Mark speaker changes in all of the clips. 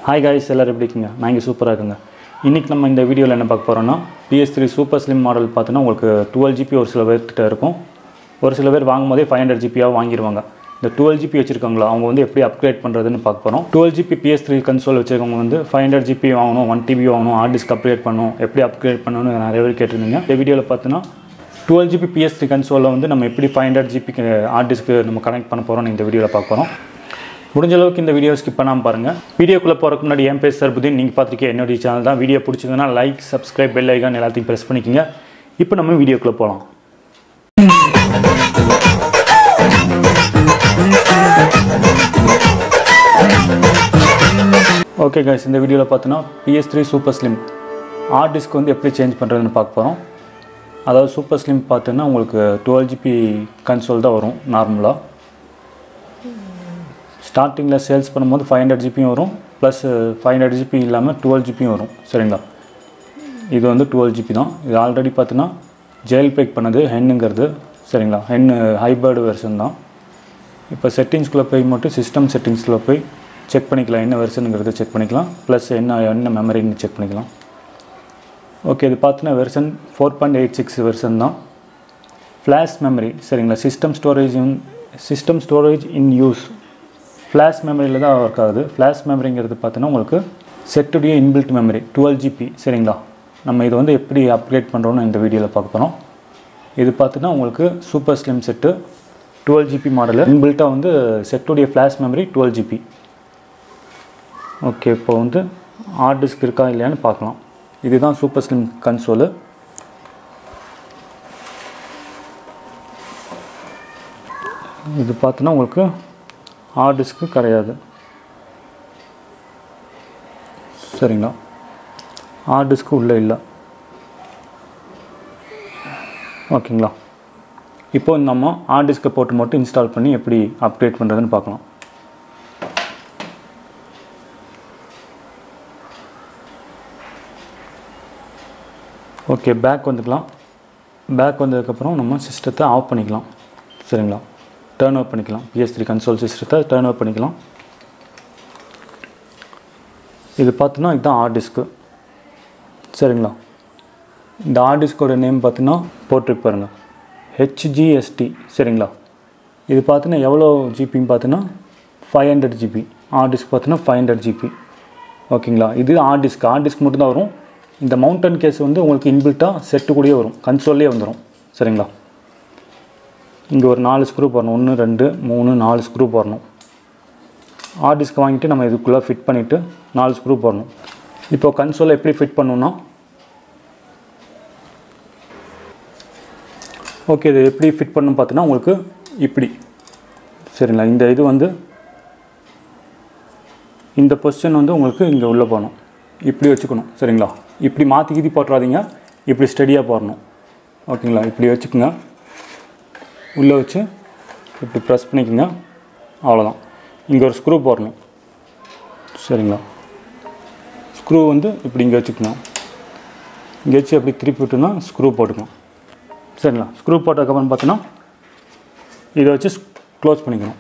Speaker 1: hi guys எல்லோரும் எப்படி இருக்கீங்க நான் இங்கே சூப்பராக இருக்குங்க இன்றைக்கி நம்ம இந்த வீடியோவில் என்ன பார்க்க போகிறோம்னா PS3 three super slim model பார்த்தோன்னா உங்களுக்கு டுவெல் ஜிபி ஒரு சில பேர்கிட்ட இருக்கும் ஒரு சில பேர் வாங்கும் போதே ஃபைவ் ஹண்ட்ரட் ஜிபியாக வாங்கிடுவாங்க இந்த டுவெல் ஜிபி வச்சிருக்காங்களோ அவங்க வந்து எப்படி அப்கிரேட் பண்ணுறதுன்னு பார்க்க போகிறோம் twelve GB PS three console வச்சிருக்கவங்க வந்து ஃபைவ் ஹண்ட்ரட் ஜிபி வாங்கணும் ஒன் டிபி வாங்கணும் ஹார்ட் டிஸ்க் அப்கிரேட் பண்ணணும் எப்படி அப்கிரேட் பண்ணணும்னு நிறைய பேர் கேட்டிருந்தீங்க இந்த வீடியோவில் பார்த்தோன்னா டுவெல் ஜிபி பிஎஸ் த்ரீ கன்சோலில் வந்து நம்ம எப்படி ஃபைவ் ஹண்ட்ரட் ஜிபிக்கு ஹார்ட் டிஸ்க்கு நம்ம கனெக்ட் பண்ண போகிறோம்னு இந்த வீடியோவில் பார்க்க போகிறோம் முடிஞ்ச அளவுக்கு இந்த வீடியோ ஸ்கிப் பண்ணாமல் பாருங்கள் வீடியோக்குள்ளே போகிறதுக்கு முன்னாடி என் பேர் சர்புதீன் நீங்கள் பார்த்துருக்கீங்க என்னுடைய சேனல் தான் வீடியோ பிடிச்சிங்கன்னா லைக் சப்ஸ்கிரைப் பெல் ஐக்கான் எல்லாத்தையும் ப்ரெஸ் பண்ணிக்கோங்க இப்போ நம்ம வீடியோக்குள்ளே போகலாம் ஓகே கைஸ் இந்த வீடியோவில் பார்த்தோன்னா PS three super slim hard disk வந்து எப்படி சேஞ்ச் பண்ணுறதுன்னு பார்க்க போகிறோம் அதாவது சூப்பர் ஸ்லிம் பார்த்தோன்னா உங்களுக்கு டுவெல் ஜிபி கன்சோல் தான் வரும் நார்மலாக ஸ்டார்டிங்கில் சேல்ஸ் பண்ணும்போது ஃபைவ் ஹண்ட்ரட் ஜிபியும் வரும் ப்ளஸ் ஃபைவ் ஹண்ட்ரட் ஜிபி இல்லாமல் டுவெல் ஜிபியும் வரும் சரிங்களா இது வந்து டுவெல் ஜிபி தான் இது ஆல்ரெடி பார்த்தீங்கன்னா ஜெயில் பேக் பண்ணது ஹென்னுங்கிறது சரிங்களா ஹென் ஹைபர்டு வெர்ஷன் தான் இப்போ செட்டிங்ஸ்குள்ளே போய் மட்டும் சிஸ்டம் செட்டிங்ஸ்குள்ளே போய் செக் பண்ணிக்கலாம் என்ன வெர்ஷனுங்கிறது செக் பண்ணிக்கலாம் ப்ளஸ் என்ன என்ன மெமரின்னு செக் பண்ணிக்கலாம் ஓகே இது பார்த்தீங்கன்னா version four point eight six version தான் ஃப்ளாஷ் மெமரி சரிங்களா system storage system storage in use flash மெமரியில் தான் ஒர்க் ஆகுது ஃப்ளாஷ் மெமரிங்கிறது பார்த்தீங்கன்னா உங்களுக்கு செட்டுடைய இன்பில்ட் மெமரி டுவெல் ஜிபி சரிங்களா நம்ம இது வந்து எப்படி அப்கிரேட் பண்ணுறோன்னு இந்த வீடியோவில் பார்க்க போகிறோம் இது பார்த்தீங்கன்னா உங்களுக்கு super slim set twelve GB model இன்பில்ட்டாக வந்து செட்டுடைய flash memory twelve GB okay இப்போ வந்து ஹார்ட் டிஸ்க் இருக்கா இல்லையான்னு பார்க்கலாம் இதுதான் சூப்பர் ஸ்லிம் கன்சோலு இது பார்த்தோன்னா உங்களுக்கு ஹார்ட் டிஸ்க்கு கிடையாது சரிங்களா ஹார்ட் டிஸ்க்கு உள்ளே இல்லை ஓகேங்களா இப்போ நம்ம ஹார்ட் டிஸ்க்கை போட்டு மட்டும் இன்ஸ்டால் பண்ணி எப்படி அப்கிரேட் பண்ணுறதுன்னு பார்க்கலாம் ஓகே பேக் வந்துக்கலாம் பேக் வந்ததுக்கப்புறம் நம்ம சிஸ்டத்தை ஆஃப் பண்ணிக்கலாம் சரிங்களா டேர்ன் ஓவர் பண்ணிக்கலாம் பிஎஸ் த்ரீ கன்சோல் சிஸ்டத்தை டேர்ன் ஓவர் பண்ணிக்கலாம் இது பார்த்தோன்னா இதுதான் ஹார்ட் டிஸ்க்கு சரிங்களா இந்த ஹார்ட் டிஸ்கோட நேம் பார்த்தீங்கன்னா போட்டிருக்கு பாருங்கள் ஹெச்ஜிஎஸ்டி சரிங்களா இது பார்த்தீங்கன்னா எவ்வளோ ஜிபின்னு பார்த்தீங்கன்னா five hundred GB hard disk பார்த்தீங்கன்னா ஃபைவ் ஹண்ட்ரட் ஜிபி ஓகேங்களா இது ஹார்ட் டிஸ்க் ஹார்ட் டிஸ்க் மட்டும் தான் வரும் இந்த மவுண்டன் கேஸ் வந்து உங்களுக்கு இன்பில்ட்டாக செட்டு கூடயே வரும் கன்சோல்லே வந்துடும் சரிங்களா இங்கே ஒரு நாலு ஸ்க்ரூ போடணும் ஒன்று ரெண்டு மூணு நாலு ஸ்க்ரூ போடணும் ஹார்ட் டிஸ்க் வாங்கிட்டு நம்ம இதுக்குள்ளே ஃபிட் பண்ணிவிட்டு நாலு ஸ்க்ரூ போடணும் இப்போ கன்சோலை எப்படி ஃபிட் பண்ணணும்னா ஓகே இது எப்படி ஃபிட் பண்ணணும் பார்த்தீங்கன்னா உங்களுக்கு இப்படி சரிங்களா இந்த இது வந்து இந்த பொசிஷன் வந்து உங்களுக்கு இங்கே உள்ளே போகணும் இப்படி வச்சுக்கணும் சரிங்களா இப்படி மாற்றி கீதி போட்டுறாதீங்க இப்படி ஸ்டடியாக போடணும் ஓகேங்களா இப்படி வச்சுக்கோங்க உள்ளே வச்சு இப்படி ப்ரெஸ் பண்ணிக்கோங்க அவ்வளோதான் இங்கே ஒரு ஸ்க்ரூ போடணும் சரிங்களா ஸ்க்ரூ வந்து இப்படி இங்கே வச்சுக்கணும் இங்கே வச்சு அப்படி திருப்பி விட்டுனா ஸ்க்ரூ போட்டுக்கலாம் சரிங்களா ஸ்க்ரூ போட்டதுக்கப்புறம் பார்த்தீங்கன்னா இதை வச்சு க்ளோஸ் பண்ணிக்கணும்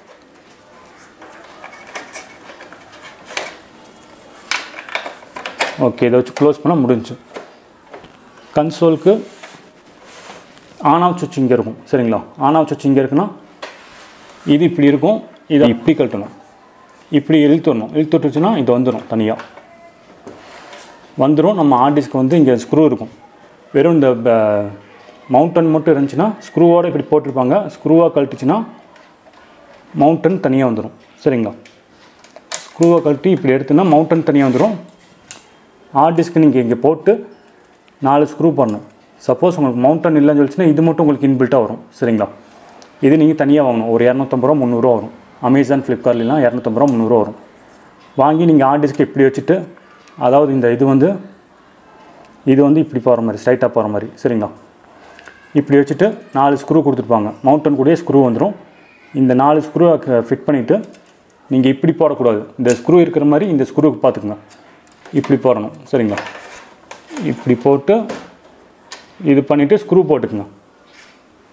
Speaker 1: ஓகே இதை வச்சு க்ளோஸ் பண்ணால் முடிஞ்சு கன்சோலுக்கு ஆன் ஆஃப் சுவிட்ச் இங்கே இருக்கும் சரிங்களா ஆன் ஆஃப் சுவிட்ச் இங்கே இருக்குன்னா இது இப்படி இருக்கும் இதை இப்படி கழட்டணும் இப்படி இழுத்துடணும் இழுத்து விட்டுச்சுன்னா இது வந்துடும் தனியாக வந்துடும் நம்ம ஹார்ட் டிஸ்க் வந்து இங்கே ஸ்க்ரூ இருக்கும் வெறும் இந்த மவுண்டன் மட்டும் இருந்துச்சுன்னா ஸ்க்ரூவோடு இப்படி போட்டிருப்பாங்க ஸ்க்ரூவாக கழட்டுச்சுன்னா மவுண்டன் தனியாக வந்துடும் சரிங்களா ஸ்க்ரூவை கழட்டி இப்படி எடுத்துனா மவுண்டன் தனியாக வந்துடும் ஹார்ட் டிஸ்க் நீங்கள் இங்கே போட்டு நாலு ஸ்க்ரூ பண்ணணும் சப்போஸ் உங்களுக்கு மவுண்டன் இல்லைன்னு சொல்லிச்சுன்னா இது மட்டும் உங்களுக்கு இன்பில்ட்டாக வரும் சரிங்களா இது நீங்கள் தனியாக வாங்கணும் ஒரு இரநூத்தம்பது ரூபா முந்நூறுரூவா வரும் அமேசான் ஃப்ளிப்கார்ட்லாம் இரநூத்தம்பது ரூபா முந்நூறுரூவா வரும் வாங்கி நீங்கள் ஹார்ட் டிஸ்க் இப்படி வச்சுட்டு அதாவது இந்த இது வந்து இது வந்து இப்படி போகிற மாதிரி ஸ்ட்ரைட்டாக போகிற மாதிரி சரிங்களா இப்படி வச்சுட்டு நாலு ஸ்க்ரூ கொடுத்துருப்பாங்க மவுண்டன் கூடயே ஸ்க்ரூ வந்துடும் இந்த நாலு ஸ்க்ரூ ஃபிட் பண்ணிவிட்டு நீங்கள் இப்படி போடக்கூடாது இந்த ஸ்க்ரூ இருக்கிற மாதிரி இந்த ஸ்க்ரூக்கு பார்த்துக்குங்க இப்படி போடணும் சரிங்களா இப்படி போட்டு இது பண்ணிவிட்டு ஸ்க்ரூ போட்டுக்குங்க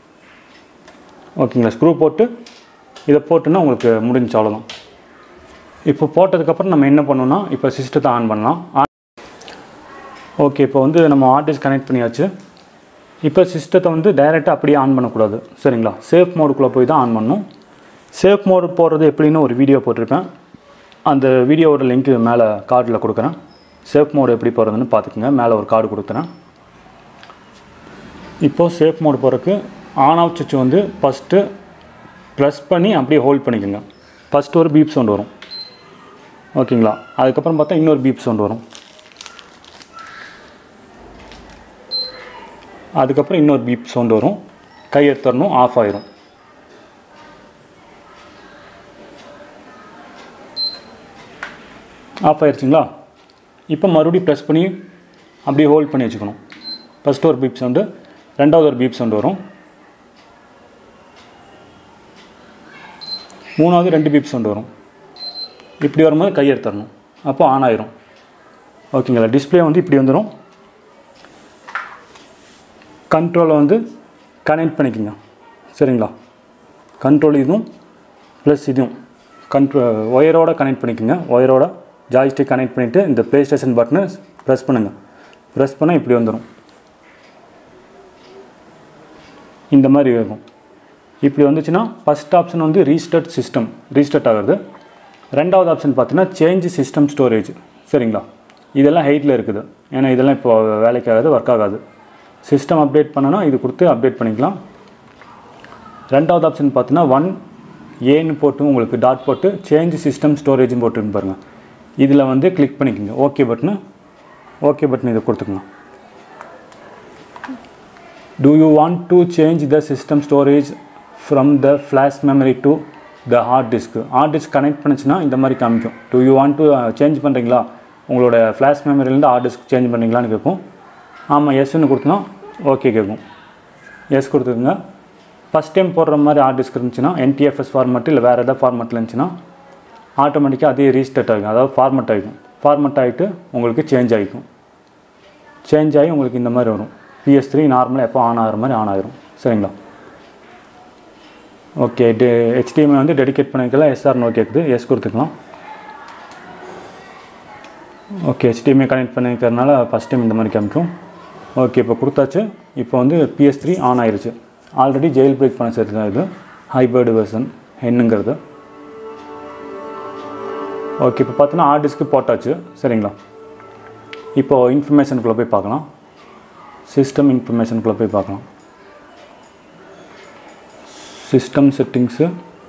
Speaker 1: ஓகேங்களா ஸ்க்ரூ போட்டு இதை போட்டுன்னா உங்களுக்கு முடிஞ்சு அவ்வளோதான் இப்போ போட்டதுக்கப்புறம் நம்ம என்ன பண்ணணும்னா இப்போ சிஸ்டத்தை ஆன் பண்ணலாம் ஓகே இப்போ வந்து நம்ம ஆர்டிஸ்ட் கனெக்ட் பண்ணியாச்சு இப்போ சிஸ்டத்தை வந்து டைரெக்டாக அப்படியே ஆன் பண்ணக்கூடாது சரிங்களா சேஃப் மோடுக்குள்ளே போய் தான் ஆன் பண்ணணும் சேஃப் மோடு போடுறது எப்படின்னு ஒரு வீடியோ போட்டிருப்பேன் அந்த வீடியோவோட லிங்க் மேலே கார்டில் கொடுக்குறேன் சேஃப் மோடு எப்படி போகிறதுன்னு பார்த்துக்குங்க மேலே ஒரு கார்டு கொடுக்குறேன் இப்போது சேஃப் மோடு போகிறதுக்கு ஆன் ஆஃப் சுவிட்ச் வந்து ஃபஸ்ட்டு ப்ரெஸ் பண்ணி அப்படியே ஹோல்ட் பண்ணிக்கோங்க ஃபஸ்ட்டு ஒரு பீப் சவுண்ட் வரும் ஓகேங்களா அதுக்கப்புறம் பார்த்தா இன்னொரு பீப் சவுண்ட் வரும் அதுக்கப்புறம் இன்னொரு பீப் சவுண்ட் வரும் கை எடுத்துடணும் ஆஃப் ஆயிரும் ஆஃப் ஆயிடுச்சுங்களா இப்போ மறுபடியும் ப்ரெஸ் பண்ணி அப்படியே ஹோல்ட் பண்ணி வச்சுக்கணும் ஃபஸ்ட்டு ஒரு பீப் சவுண்டு ரெண்டாவது ஒரு பீப் சவுண்ட் வரும் மூணாவது ரெண்டு பீப் சவுண்ட் வரும் இப்படி வரும்போது கை எடுத்துடணும் அப்போ ஆன் ஆயிரும் ஓகேங்களா டிஸ்பிளே வந்து இப்படி வந்துடும் கண்ட்ரோலை வந்து கனெக்ட் பண்ணிக்கோங்க சரிங்களா கண்ட்ரோல் இதுவும் ப்ளஸ் இதுவும் கண்ட்ரோ ஒயரோட கனெக்ட் பண்ணிக்கோங்க ஒயரோட ஜாய்ஸ்டிக் கனெக்ட் பண்ணிவிட்டு இந்த ப்ளே ஸ்டேஷன் பட்டனை ப்ரெஸ் பண்ணுங்கள் ப்ரெஸ் பண்ணால் இப்படி வந்துடும் இந்த மாதிரி இருக்கும் இப்படி வந்துச்சுன்னா ஃபஸ்ட் ஆப்ஷன் வந்து ரீஸ்டார்ட் சிஸ்டம் ரீஸ்டார்ட் ஆகுது ரெண்டாவது ஆப்ஷன் பார்த்தீங்கன்னா சேஞ்ச் சிஸ்டம் ஸ்டோரேஜ் சரிங்களா இதெல்லாம் ஹைட்டில் இருக்குது ஏன்னா இதெல்லாம் இப்போ வேலைக்கு ஆகாது ஒர்க் ஆகாது சிஸ்டம் அப்டேட் பண்ணனா இது கொடுத்து அப்டேட் பண்ணிக்கலாம் ரெண்டாவது ஆப்ஷன் பார்த்தீங்கன்னா ஒன் ஏன்னு போட்டு உங்களுக்கு டாட் போட்டு சேஞ்ச் சிஸ்டம் ஸ்டோரேஜ்னு போட்டுன்னு பாருங்கள் இதில் வந்து கிளிக் பண்ணிக்கோங்க ஓகே பட்டனு ஓகே பட்டன் இதை கொடுத்துக்கலாம் do you want to change the system storage from the flash memory to the hard disk hard disk connect பண்ணுச்சுன்னா இந்த மாதிரி காமிக்கும் do you want to change பண்ணுறீங்களா உங்களோட ஃப்ளாஷ் மெமரிலேருந்து ஹார்ட் டிஸ்க் சேஞ்ச் பண்ணுறீங்களான்னு கேட்கும் ஆமாம் எஸ்ன்னு கொடுத்தனா ஓகே கேட்கும் எஸ் கொடுத்துருங்க ஃபஸ்ட் டைம் போடுற மாதிரி ஹார்ட் டிஸ்க் இருந்துச்சுன்னா என்டிஎஃப்எஸ் ஃபார்மெட் இல்லை வேறு எதாவது ஃபார்மெட்டில் இருந்துச்சுன்னா ஆட்டோமேட்டிக்காக அதே ரீஸ்டார்ட் ஆகும் அதாவது ஃபார்மெட் ஆகிக்கும் ஃபார்மெட் ஆகிட்டு உங்களுக்கு சேஞ்ச் ஆகிக்கும் சேஞ்ச் ஆகி உங்களுக்கு இந்த மாதிரி வரும் பிஎஸ் த்ரீ நார்மலாக எப்போ ஆன் ஆகிற மாதிரி ஆன் ஆயிரும் சரிங்களா ஓகே டெ ஹெச்டிஎம்ஐ வந்து டெடிகேட் பண்ணிக்கலாம் எஸ்ஆர் நோ கேட்குது எஸ் கொடுத்துக்கலாம் ஓகே ஹெச்டிஎம்ஐ கனெக்ட் பண்ணிக்கிறதுனால ஃபஸ்ட் டைம் இந்த மாதிரி காமிக்கும் ஓகே இப்போ கொடுத்தாச்சு இப்போ வந்து பிஎஸ் த்ரீ ஆன் ஆயிருச்சு ஆல்ரெடி ஜெயில் பிரேக் பண்ண சேர்த்து தான் இது ஹைபர்டு வெர்சன் என்னங்கிறது ஓகே இப்போ பார்த்தோன்னா ஹார்ட் டிஸ்க்கு போட்டாச்சு சரிங்களா இப்போது இன்ஃபர்மேஷனுக்குள்ளே போய் பார்க்கலாம் சிஸ்டம் இன்ஃபர்மேஷனுக்குள்ளே போய் பார்க்கலாம் சிஸ்டம் செட்டிங்ஸு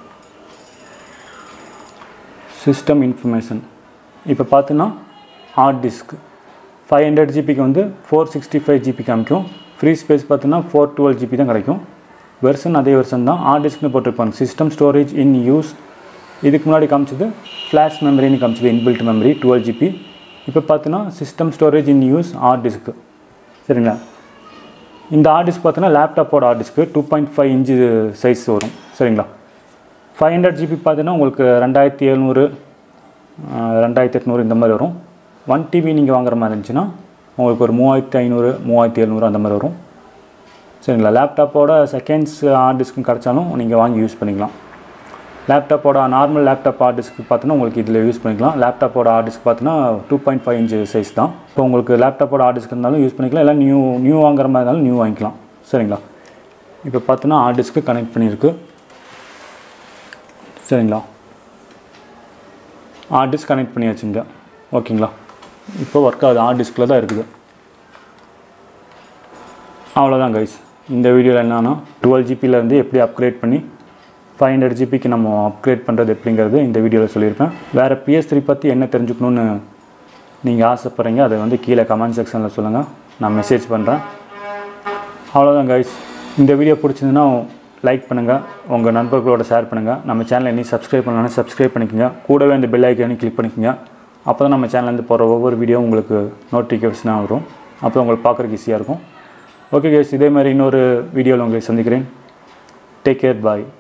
Speaker 1: சிஸ்டம் இன்ஃபர்மேஷன் இப்போ பார்த்தீங்கன்னா ஹார்ட் டிஸ்க் ஃபைவ் ஹண்ட்ரட் ஜிபிக்கு வந்து ஃபோர் சிக்ஸ்டி ஃபைவ் ஜிபி காமிக்கும் ஃப்ரீ ஸ்பேஸ் பார்த்தீங்கன்னா ஃபோர் டுவெல் ஜிபி தான் கிடைக்கும் வெர்சன் அதே வெர்சன் தான் ஹார்ட் டிஸ்க்னு போட்டிருப்பாங்க சிஸ்டம் ஸ்டோரேஜ் இன் யூஸ் இதுக்கு முன்னாடி காமிச்சது ஃப்ளாஷ் மெமரின்னு காமிச்சது இன்பில்ட் மெமரி டுவெல் ஜிபி இப்போ பார்த்தீங்கன்னா system storage in use hard டிஸ்க்கு சரிங்களா இந்த ஹார்ட் டிஸ்க் பார்த்தீங்கன்னா லேப்டாப்போட ஹார்ட் டிஸ்க்கு two point five inch size வரும் சரிங்களா ஃபைவ் ஹண்ட்ரட் ஜிபி பார்த்தீங்கன்னா உங்களுக்கு ரெண்டாயிரத்தி எழுநூறு ரெண்டாயிரத்தி எட்நூறு இந்த மாதிரி வரும் ஒன் டிபி நீங்கள் வாங்குற மாதிரி இருந்துச்சுன்னா உங்களுக்கு ஒரு மூவாயிரத்தி ஐநூறு மூவாயிரத்தி எழுநூறு அந்த மாதிரி வரும் சரிங்களா லேப்டாப்போட செகண்ட்ஸ் ஹார்ட் டிஸ்க்கும் கிடச்சாலும் நீங்கள் வாங்கி யூஸ் பண்ணிக்கலாம் லேப்டாப்போட நார்மல் லேப்டாப் ஹார்ட் டிஸ்க் பார்த்தீங்கன்னா உங்களுக்கு இதில் யூஸ் பண்ணிக்கலாம் லேப்டாப்போட ஹார்ட் டிஸ்க் பார்த்தீங்கன்னா two point five inch size தான் இப்போ உங்களுக்கு லேப்டாப்போட ஹார்ட் டிஸ்க் இருந்தாலும் யூஸ் பண்ணிக்கலாம் இல்லை நியூ நியூ வாங்குற மாதிரி இருந்தாலும் நியூ வாங்கிக்கலாம் சரிங்களா இப்போ பார்த்தீங்கன்னா ஹார்ட் டிஸ்க்கு கனெக்ட் பண்ணியிருக்கு சரிங்களா ஹார்ட் டிஸ்க் கனெக்ட் பண்ணியாச்சுங்க ஓகேங்களா இப்போ ஒர்க் ஆகுது ஹார்ட் டிஸ்கில் தான் இருக்குது அவ்வளோதான் கைஸ் இந்த வீடியோவில் என்னன்னா டுவெல் ஜிபியிலேருந்து எப்படி அப்கிரேட் பண்ணி ஃபைவ் ஹண்ட்ரட் ஜிபிக்கு நம்ம அப்கிரேட் பண்ணுறது எப்படிங்கிறது இந்த வீடியோவில் சொல்லியிருப்பேன் வேறு பிஎஸ் த்ரீ பற்றி என்ன தெரிஞ்சுக்கணுன்னு நீங்கள் ஆசைப்பட்றீங்க அதை வந்து கீழே கமெண்ட் செக்ஷனில் சொல்லுங்கள் நான் மெசேஜ் பண்ணுறேன் அவ்வளோதான் கைஸ் இந்த வீடியோ பிடிச்சிருந்துன்னா லைக் பண்ணுங்கள் உங்கள் நண்பர்களோட ஷேர் பண்ணுங்கள் நம்ம சேனலை இன்னும் சப்ஸ்கிரைப் பண்ணலன்னா சப்ஸ்கிரைப் பண்ணிக்கோங்க கூடவே அந்த பெல் ஐக்கானையும் கிளிக் பண்ணிக்கோங்க அப்போ தான் நம்ம சேனல்லேருந்து போகிற ஒவ்வொரு வீடியோ உங்களுக்கு நோட்டிஃபிகேஷனாக வரும் அப்போ உங்களுக்கு பார்க்குறதுக்கு ஈஸியாக இருக்கும் ஓகே கேஸ் இதே மாதிரி இன்னொரு வீடியோவில் உங்களை சந்திக்கிறேன் டேக் கேர் பாய்